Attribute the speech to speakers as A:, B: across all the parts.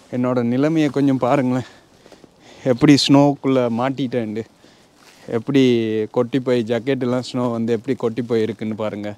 A: என்னோட நிலைமையை கொஞ்சம் பாருங்களேன் எப்படி ஸ்னோக்குள்ளே மாட்டிட்டேன்ண்டு எப்படி கொட்டி போய் ஜக்கெட்டெல்லாம் ஸ்னோ வந்து எப்படி கொட்டி போய் இருக்குன்னு பாருங்கள்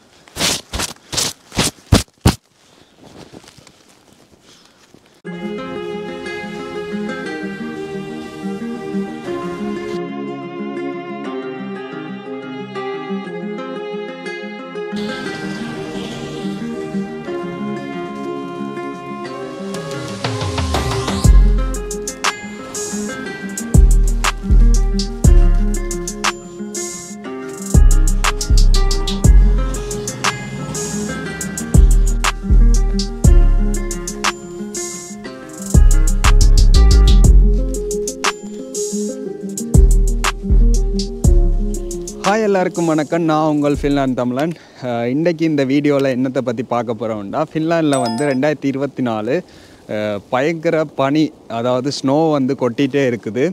A: ஹாய் எல்லாருக்கும் வணக்கம் நான் உங்கள் ஃபின்லாந்து தமிழன் அஹ் இன்றைக்கி இந்த வீடியோவில் என்னத்தை பற்றி பார்க்க போகிறோம்னா ஃபின்லாண்டில் வந்து ரெண்டாயிரத்தி இருபத்தி நாலு அஹ் பயங்கர பனி அதாவது ஸ்னோ வந்து கொட்டிகிட்டே இருக்குது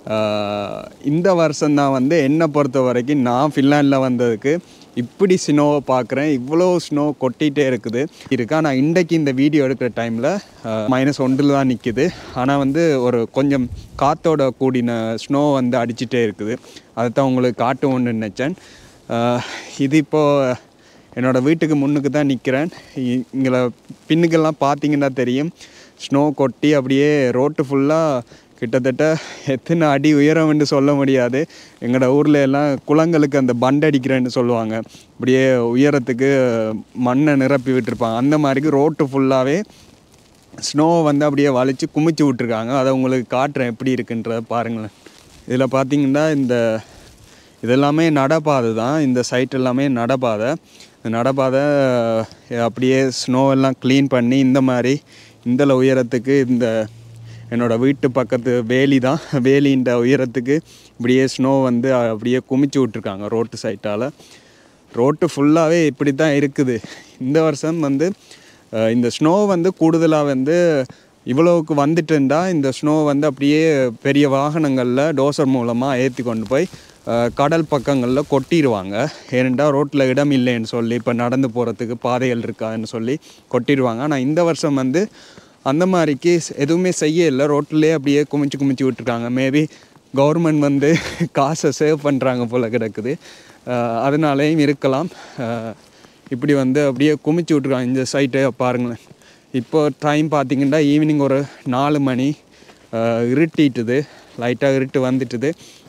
A: அஹ் இந்த வருஷம்தான் வந்து என்னை பொறுத்த வரைக்கும் நான் ஃபின்லாண்டில் வந்ததுக்கு இப்படி ஸ்னோவை பார்க்குறேன் இவ்வளோ ஸ்னோ கொட்டிகிட்டே இருக்குது இருக்கு ஆனால் இன்றைக்கி இந்த வீடியோ எடுக்கிற டைமில் மைனஸ் ஒன்றில் தான் நிற்கிது ஆனால் வந்து ஒரு கொஞ்சம் காற்றோட கூடின ஸ்னோ வந்து அடிச்சிட்டே இருக்குது அதைத்தான் உங்களுக்கு காட்டுவோன்னு நினச்சேன் அஹ் இது இப்போது என்னோடய வீட்டுக்கு முன்னுக்கு தான் நிற்கிறேன் இங்கே பின்னுக்கெல்லாம் பார்த்தீங்கன்னா தெரியும் ஸ்னோ கொட்டி அப்படியே ரோட்டு ஃபுல்லாக கிட்டத்தட்ட எத்தனை அடி உயரம்னு சொல்ல முடியாது எங்களோட ஊரில் எல்லாம் குளங்களுக்கு அந்த பண்ட் அடிக்கிறேன்னு சொல்லுவாங்க அப்படியே உயரத்துக்கு மண்ணை நிரப்பி விட்டுருப்பாங்க அந்த மாதிரிக்கு ரோட்டு ஃபுல்லாகவே ஸ்னோவை வந்து அப்படியே வலிச்சு குமிச்சு விட்ருக்காங்க அதை உங்களுக்கு காட்டுறேன் எப்படி இருக்குன்றத பாருங்களேன் இதில் பார்த்தீங்கன்னா இந்த இதெல்லாமே நடப்பாதை தான் இந்த சைட் எல்லாமே நடப்பாதை இந்த நடப்பாதை அப்படியே ஸ்னோ எல்லாம் க்ளீன் பண்ணி இந்த மாதிரி இந்த உயரத்துக்கு இந்த என்னோடய வீட்டு பக்கத்து வேலி தான் வேலின்ற உயரத்துக்கு இப்படியே ஸ்னோ வந்து அப்படியே குமிச்சு விட்ருக்காங்க ரோட்டு சைட்டால் ரோட்டு ஃபுல்லாகவே இப்படி தான் இருக்குது இந்த வருஷம் வந்து அஹ், இந்த ஸ்னோ வந்து கூடுதலாக வந்து இவ்வளவுக்கு வந்துட்டு இருந்தால் இந்த ஸ்னோ வந்து அப்படியே பெரிய வாகனங்களில் டோசர் மூலமாக ஏற்றி கொண்டு போய் அஹ், கடல் பக்கங்களில் கொட்டிடுவாங்க ஏனெண்டா ரோட்டில் இடம் இல்லைன்னு சொல்லி இப்போ நடந்து போகிறதுக்கு பாதைகள் இருக்கான்னு சொல்லி கொட்டிடுவாங்க ஆனால் இந்த வருஷம் வந்து அந்த மாதிரிக்கு ஸ்- எதுவுமே செய்ய இல்லை ரோட்லேயே அப்படியே குமிச்சு குமிச்சு விட்டுருக்காங்க மேபி கவர்மெண்ட் வந்து காசை சேவ் பண்ணுறாங்க போல் கிடக்குது அஹ் அதனாலேயும் இருக்கலாம் அஹ் இப்படி வந்து அப்படியே குமிச்சு விட்ருக்காங்க இந்த சைட்டை பாருங்களேன் இப்போ டைம் பார்த்தீங்கன்னா ஈவினிங் ஒரு நாலு மணி அஹ் இருட்டிட்டுது லைட்டாக இருட்டு வந்துட்டுது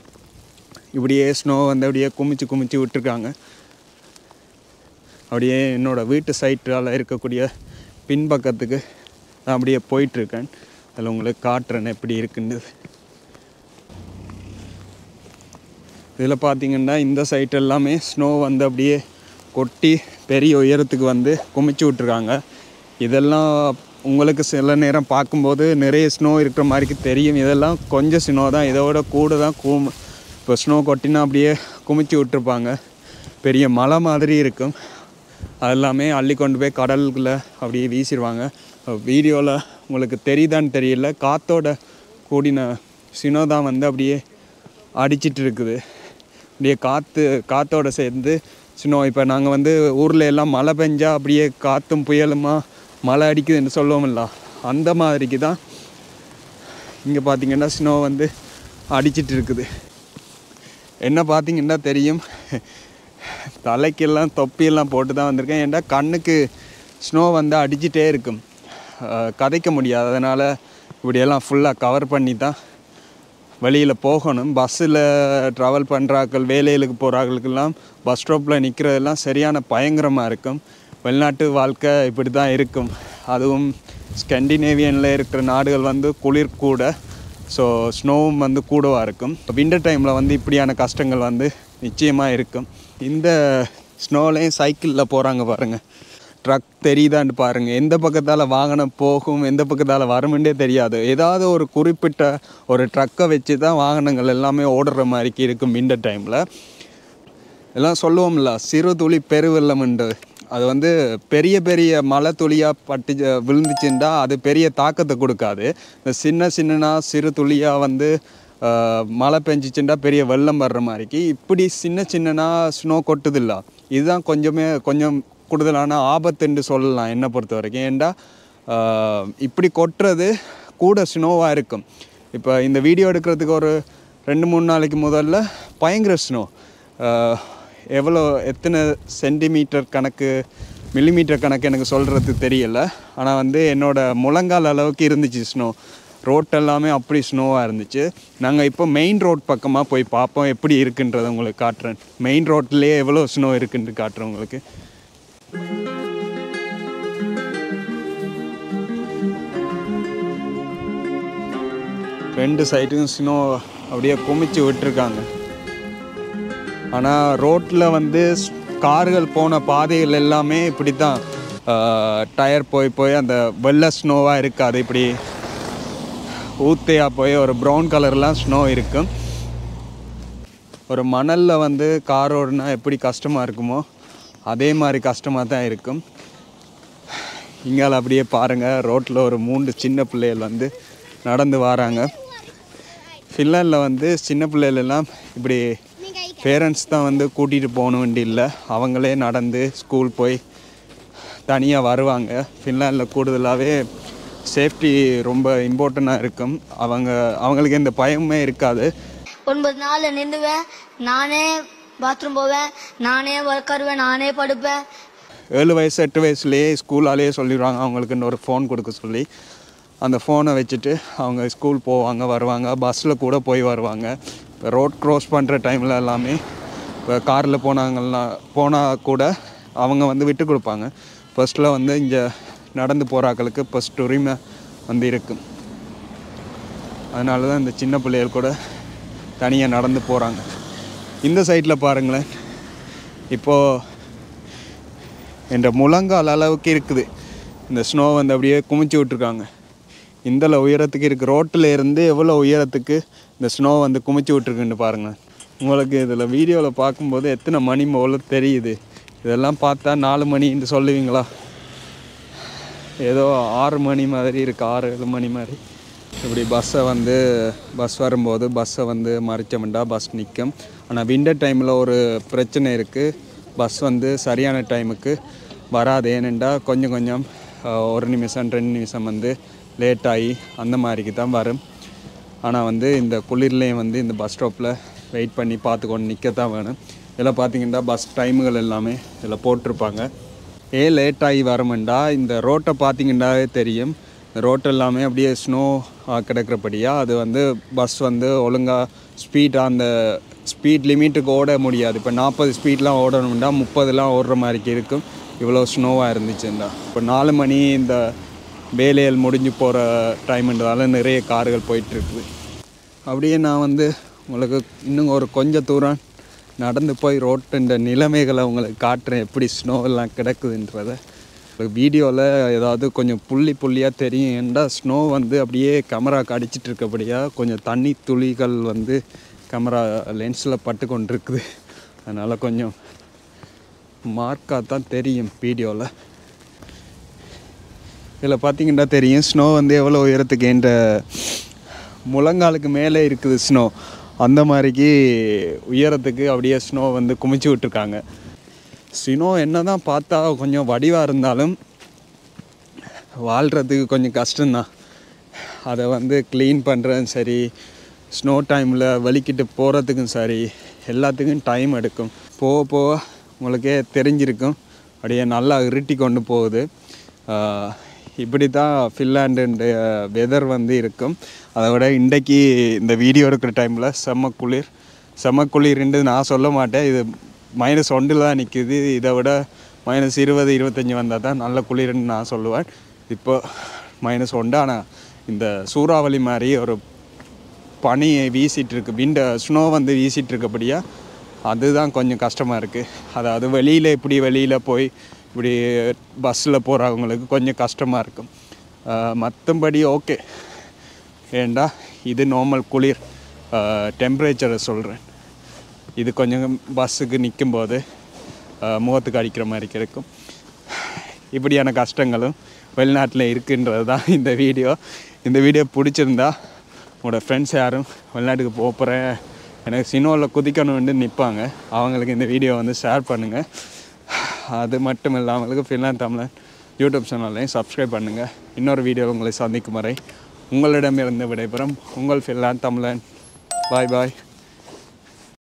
A: இப்படியே ஸ்னோ வந்து அப்படியே குமிச்சு குமிச்சு விட்டுருக்காங்க அப்படியே என்னோடய வீட்டு சைட்டால் இருக்கக்கூடிய பின்பக்கத்துக்கு நான் அப்படியே போயிட்டுருக்கேன் அதில் உங்களுக்கு காட்டுறேன் எப்படி இருக்குன்னு இதில் பார்த்தீங்கன்னா இந்த சைட் எல்லாமே ஸ்னோ வந்து அப்படியே கொட்டி பெரிய உயரத்துக்கு வந்து குமிச்சு விட்ருக்காங்க இதெல்லாம் உங்களுக்கு சில நேரம் பார்க்கும்போது நிறைய ஸ்னோ இருக்கிற மாதிரிக்கு தெரியும் இதெல்லாம் கொஞ்சம் ஸ்னோ தான் இதோட கூட தான் கூம் இப்போ ஸ்னோ கொட்டினா அப்படியே குமிச்சு விட்டுருப்பாங்க பெரிய மலை மாதிரி இருக்கும் அதெல்லாமே அள்ளி கொண்டு போய் கடலுக்குள்ளே அப்படியே வீசிடுவாங்க வீடியோவில் உங்களுக்கு தெரியுதான்னு தெரியல காற்றோட கூடின சினோ தான் வந்து அப்படியே அடிச்சிட்டு இருக்குது அப்படியே காற்று காற்றோட சேர்ந்து சினோ இப்போ நாங்கள் வந்து ஊரில் எல்லாம் மழை பெஞ்சா அப்படியே காற்றும் புயலுமா மழை அடிக்குதுன்னு சொல்லுவோம்ல அந்த மாதிரிக்கு தான் இங்கே பார்த்தீங்கன்னா ஸ்னோ வந்து அடிச்சிட்டு இருக்குது என்ன பார்த்தீங்கன்னா தெரியும் தலைக்கெல்லாம் தொப்பியெல்லாம் போட்டு தான் வந்திருக்கேன் ஏன்டா கண்ணுக்கு ஸ்னோ வந்து அடிச்சிட்டே இருக்கும் அஹ் கதைக்க முடியாது அதனால் இப்படியெல்லாம் ஃபுல்லாக கவர் பண்ணி தான் வெளியில் போகணும் பஸ்ஸில் ட்ராவல் பண்ணுறாக்கள் வேலைகளுக்கு போகிறார்களுக்கெல்லாம் பஸ் ஸ்டாப்பில் நிற்கிறதெல்லாம் சரியான பயங்கரமாக இருக்கும் வெளிநாட்டு வாழ்க்கை இப்படி தான் இருக்கும் அதுவும் ஸ்கண்டினேவியனில் இருக்கிற நாடுகள் வந்து குளிர் கூட ஸோ ஸ்னோவும் வந்து கூடவாக இருக்கும் விண்டர் டைமில் வந்து இப்படியான கஷ்டங்கள் வந்து நிச்சயமாக இருக்கும் இந்த ஸ்னோலையும் சைக்கிளில் போகிறாங்க பாருங்கள் ட்ரக் தெரியுதான்னு பாருங்கள் எந்த பக்கத்தால் வாகனம் போகும் எந்த பக்கத்தால் வருமென்றே தெரியாது ஏதாவது ஒரு குறிப்பிட்ட ஒரு ட்ரக்கை வச்சு தான் வாகனங்கள் எல்லாமே ஓடுற மாதிரிக்கு இருக்கும் விண்டர் டைமில் எல்லாம் சொல்லுவோம்ல சிறு துளி பெருவெள்ளம்ன்று அது வந்து பெரிய பெரிய மழை துளியாக பட்டு விழுந்துச்சுண்டா அது பெரிய தாக்கத்தை கொடுக்காது இந்த சின்ன சின்னனா சிறு துளியாக வந்து ஆஹ், மழை பெஞ்சிச்சுண்டா பெரிய வெள்ளம் வர்ற மாதிரிக்கு இப்படி சின்ன சின்னனா ஸ்னோ கொட்டுதில்ல இதுதான் கொஞ்சமே கொஞ்சம் கூடுதலான ஆபத்துன்னு சொல்லலாம் என்னை பொறுத்த வரைக்கும் ஏன்டா ஆஹ், இப்படி கொட்டுறது கூட ஸ்னோவாக இருக்கும் இப்போ இந்த வீடியோ எடுக்கிறதுக்கு ஒரு ரெண்டு மூணு நாளைக்கு முதல்ல பயங்கர ஸ்னோ எவ்வளோ எத்தனை சென்டிமீட்டர் கணக்கு மில்லிமீட்டர் கணக்கு எனக்கு சொல்கிறது தெரியல ஆனால் வந்து என்னோட முழங்கால் அளவுக்கு இருந்துச்சு ஸ்னோ ரோட் எல்லாமே அப்படி ஸ்னோவாக இருந்துச்சு நாங்கள் இப்போ மெயின் ரோட் பக்கமாக போய் பார்ப்போம் எப்படி இருக்குன்றதை உங்களுக்கு காட்டுறேன் மெயின் ரோட்லேயே எவ்வளோ ஸ்னோ இருக்குன்னு காட்டுறேன் உங்களுக்கு ரெண்டு சைடும் ஸ்னோ அப்படியே குமிச்சு விட்டுருக்காங்க ஆனால் ரோட்டில் வந்து ஸ்- கார்கள் போன பாதைகள் எல்லாமே இப்படி தான் டயர் போய் போய் அந்த வெள்ளை ஸ்னோவாக இருக்காது இப்படி ஊத்தையாக போய் ஒரு ப்ரௌன் கலர்லாம் ஸ்னோ இருக்கும் ஒரு மணலில் வந்து கார் ஓடுனா எப்படி கஷ்டமாக இருக்குமோ அதே மாதிரி கஷ்டமாக தான் இருக்கும் இங்கால அப்படியே பாருங்கள் ரோட்டில் ஒரு மூன்று சின்ன பிள்ளைகள் வந்து நடந்து வராங்க ஃபின்லாண்டில் வந்து சின்ன பிள்ளைகள் எல்லாம் இப்படி பேரண்ட்ஸ் தான் வந்து கூட்டிகிட்டு போகணும் இல்லை அவங்களே நடந்து ஸ்கூல் போய் தனியாக வருவாங்க ஃபின்லாண்டில் கூடுதலாகவே சேஃப்டி ரொம்ப இம்பார்ட்டண்ட்டாக இருக்கும் அவங்க அவங்களுக்கு எந்த பயமுமே இருக்காது
B: ஒன்பது நாள் நின்றுவேன் நானே பாத்ரூம் போவேன் நானே உட்காருவேன் நானே படுப்பேன்
A: ஏழு வயசு எட்டு வயசுலேயே ஸ்கூலாலேயே சொல்லிடுவாங்க அவங்களுக்குன்னு ஒரு ஃபோன் கொடுக்க சொல்லி அந்த ஃபோனை வச்சுட்டு அவங்க ஸ்கூல் போவாங்க வருவாங்க பஸ்ஸில் கூட போய் வருவாங்க இப்போ ரோட் க்ராஸ் பண்ணுற டைமில் எல்லாமே இப்போ காரில் போனாங்கன்னா போனால் கூட அவங்க வந்து விட்டு கொடுப்பாங்க ஃபர்ஸ்ட்டில் வந்து இங்கே நடந்து போகிறாக்களுக்கு ஃபஸ்ட் உரிமை வந்து இருக்கும் அதனால தான் இந்த சின்ன பிள்ளைகள் கூட தனியாக நடந்து போகிறாங்க இந்த சைடில் பாருங்களேன் இப்போது என்ற முழங்கால் அளவுக்கு இருக்குது இந்த ஸ்னோ வந்து அப்படியே குமிச்சு விட்ருக்காங்க இந்த உயரத்துக்கு இருக்குது ரோட்டில் இருந்து எவ்வளோ உயரத்துக்கு இந்த ஸ்னோ வந்து குமிச்சு விட்ருக்குன்னு பாருங்கள் உங்களுக்கு இதில் வீடியோவில் பார்க்கும்போது எத்தனை மணி போல தெரியுது இதெல்லாம் பார்த்தா நாலு மணின்னு சொல்லுவீங்களா ஏதோ ஆறு மணி மாதிரி இருக்குது ஆறு ஏழு மணி மாதிரி இப்படி பஸ்ஸை வந்து பஸ் வரும்போது பஸ்ஸை வந்து மறைச்சோம்டா பஸ் நிற்கும் ஆனால் விண்டர் டைமில் ஒரு பிரச்சனை இருக்குது பஸ் வந்து சரியான டைமுக்கு வராது ஏனெண்டா கொஞ்சம் கொஞ்சம் அஹ், ஒரு நிமிஷம் ரெண்டு நிமிஷம் வந்து லேட் ஆகி அந்த மாதிரிக்கு தான் வரும் ஆனால் வந்து இந்த குளிர்லேயும் வந்து இந்த பஸ் ஸ்டாப்பில் வெயிட் பண்ணி பார்த்து கொண்டு நிற்க தான் வேணும் இதில் பார்த்தீங்கன்னா பஸ் டைமுகள் எல்லாமே இதில் போட்டிருப்பாங்க ஏன் லேட் ஆகி வரமெண்டா இந்த ரோட்டை பார்த்தீங்கன்னாவே தெரியும் இந்த ரோட் எல்லாமே அப்படியே ஸ்னோ கிடக்கிறபடியாக அது வந்து பஸ் வந்து ஒழுங்காக ஸ்பீடாக அந்த ஸ்பீட் லிமிட்டுக்கு ஓட முடியாது இப்போ நாற்பது ஸ்பீட்லாம் ஓடணும்டா முப்பதுலாம் ஓடுற மாதிரிக்கு இருக்கும் இவ்வளோ ஸ்னோவாக இருந்துச்சுண்டா இப்போ நாலு மணி இந்த வேலைகள் முடிஞ்சு போகிற டைம்ன்றதால நிறைய கார்கள் போயிட்டுருக்குது அப்படியே நான் வந்து உங்களுக்கு இன்னும் ஒரு கொஞ்சம் தூரம் நடந்து போய் ரோட்டுன்ற நிலைமைகளை உங்களுக்கு காட்டுறேன் எப்படி ஸ்னோ எல்லாம் கிடக்குதுன்றத வீடியோவில் ஏதாவது கொஞ்சம் புள்ளி புள்ளியாக தெரியும் ஏன்டா ஸ்னோ வந்து அப்படியே கேமரா அடிச்சிட்டு இருக்கபடியாக கொஞ்சம் தண்ணி துளிகள் வந்து கேமரா லென்ஸில் பட்டு கொண்டு இருக்குது அதனால் கொஞ்சம் மார்க்காக தான் தெரியும் வீடியோவில் இதில் பார்த்தீங்கன்னா தெரியும் ஸ்னோ வந்து எவ்வளோ உயரத்துக்கு என்ற முழங்காலுக்கு மேலே இருக்குது ஸ்னோ அந்த மாதிரிக்கு உயரத்துக்கு அப்படியே ஸ்னோ வந்து குமிச்சு விட்டுருக்காங்க ஸ்னோ என்ன தான் பார்த்தா கொஞ்சம் வடிவாக இருந்தாலும் வாழ்கிறதுக்கு கொஞ்சம் கஷ்டம்தான் அதை வந்து க்ளீன் பண்ணுறதும் சரி ஸ்னோ டைமில் வலிக்கிட்டு போகிறதுக்கும் சரி எல்லாத்துக்கும் டைம் எடுக்கும் போக போக உங்களுக்கே தெரிஞ்சிருக்கும் அப்படியே நல்லா இருட்டி கொண்டு போகுது ஆஹ் இப்படி தான் ஃபின்லாண்டுடைய வெதர் வந்து இருக்கும் அதை விட இன்றைக்கி இந்த வீடியோ எடுக்கிற டைமில் செம்ம குளிர் செம்ம குளிர்ன்ட்டு நான் சொல்ல மாட்டேன் இது மைனஸ் ஒன்றில் தான் நிற்கிது இதை விட மைனஸ் இருபது இருபத்தஞ்சி வந்தால் தான் நல்ல குளிர்னு நான் சொல்லுவேன் இப்போ மைனஸ் ஒன்று ஆனால் இந்த சூறாவளி மாதிரி ஒரு பனி வீசிட்டு இருக்கு விண்ட ஸ்னோ வந்து வீசிட்டு இருக்கபடியா அதுதான் கொஞ்சம் கஷ்டமாக இருக்குது அதாவது வெளியில் இப்படி வெளியில் போய் இப்படி பஸ்ஸில் போகிறவங்களுக்கு கொஞ்சம் கஷ்டமாக இருக்கும் மற்றபடி ஓகே ஏண்டா இது நார்மல் குளிர் டெம்பரேச்சரை சொல்கிறேன் இது கொஞ்சம் பஸ்ஸுக்கு நிற்கும்போது முகத்துக்கு அடிக்கிற மாதிரி இருக்கும் இப்படியான கஷ்டங்களும் வெளிநாட்டில் இருக்குன்றது தான் இந்த வீடியோ இந்த வீடியோ பிடிச்சிருந்தா உங்களோட ஃப்ரெண்ட்ஸ் யாரும் வெளிநாட்டுக்கு போக போகிறேன் எனக்கு சினோவில் குதிக்கணும்னு நிற்பாங்க அவங்களுக்கு இந்த வீடியோ வந்து ஷேர் பண்ணுங்கள் அது மட்டும் இல்லாமலுக்கு ஃபின்லாந்து தமிழன் யூடியூப் சேனல்லையும் சப்ஸ்கிரைப் பண்ணுங்கள் இன்னொரு வீடியோவில் உங்களை சந்திக்கும் வரை உங்களிடமிருந்து விடைபெறும் உங்கள் ஃபின்லாந்து தமிழன் பாய் பாய்